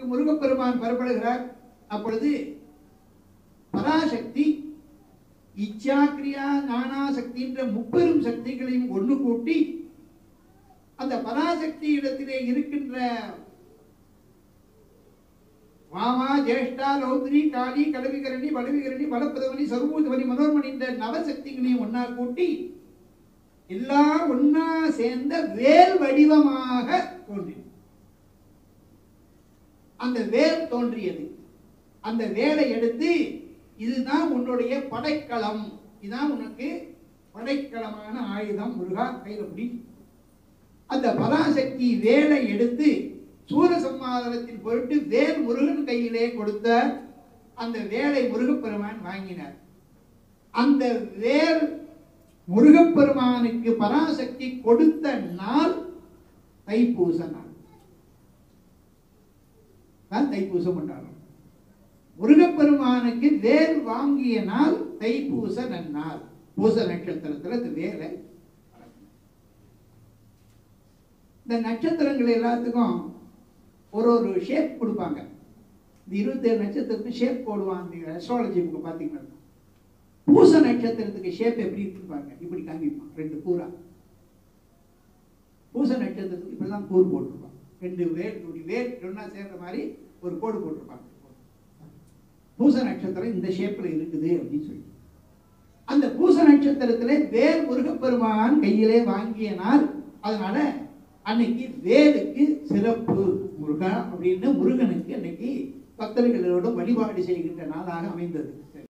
ஸ்தலத்திற்கு முருகப்பெருமான் புறப்படுகிறார் அப்பொழுது பராசக்தி இச்சா கிரியா ஞானா சக்தின்ற முப்பெரும் சக்திகளையும் ஒன்று கூட்டி அந்த பராசக்தி இடத்திலே இருக்கின்ற வாமா ஜேஷ்டா ரௌத்ரி காளி கடவிகரணி வடவிகரணி வடபதவனி சர்வூதவனி மனோர்மணி இந்த நவசக்திகளையும் ஒன்னா கூட்டி எல்லாம் ஒன்னா சேர்ந்த வேல் வடிவமாக தோன்றின அந்த வேல் தோன்றியது அந்த வேலை எடுத்து இதுதான் உன்னுடைய படைக்களம் இதுதான் உனக்கு படைக்களமான ஆயுதம் முருகா கையில முடி அந்த பராசக்தி வேலை எடுத்து சூரசம்மாதனத்தின் பொருட்டு வேல் முருகன் கையிலே கொடுத்த அந்த வேலை முருகப்பெருமான் வாங்கினார் அந்த வேல் முருகப்பெருமானுக்கு பராசக்தி கொடுத்த நாள் தைப்பூச நாள் தான் தைப்பூசம் கொண்டாடுறோம் முருகப்பெருமானுக்கு வேல் வாங்கிய நாள் தைப்பூச நன்னாள் பூச நட்சத்திரத்துல இந்த வேலை இந்த நட்சத்திரங்கள் எல்லாத்துக்கும் ஒரு ஒரு ஷேப் கொடுப்பாங்க இந்த இருபத்தேழு நட்சத்திரத்துக்கு ஷேப் போடுவாங்க இந்த அஸ்ட்ராலஜி புக்கு பார்த்தீங்கன்னா பூச நட்சத்திரத்துக்கு ஷேப் எப்படி இருப்பாங்க இப்படி காமிப்பான் ரெண்டு கூரா பூச நட்சத்திரத்துக்கு இப்படிதான் கூறு போட்டிருப்பான் ரெண்டு வேர் இப்படி வேர் ஒன்றா சேர்ற மாதிரி ஒரு கோடு போட்டிருப்பாங்க பூச நட்சத்திரம் இந்த ஷேப்ல இருக்குது அப்படின்னு சொல்லி அந்த பூச நட்சத்திரத்திலே வேல் முருகப்பெருமான் கையிலே வாங்கிய நாள் அதனால அன்னைக்கு வேலுக்கு சிறப்பு முருகா அப்படின்னு முருகனுக்கு அன்னைக்கு பக்தர்களோட வழிபாடு செய்கின்ற நாளாக அமைந்தது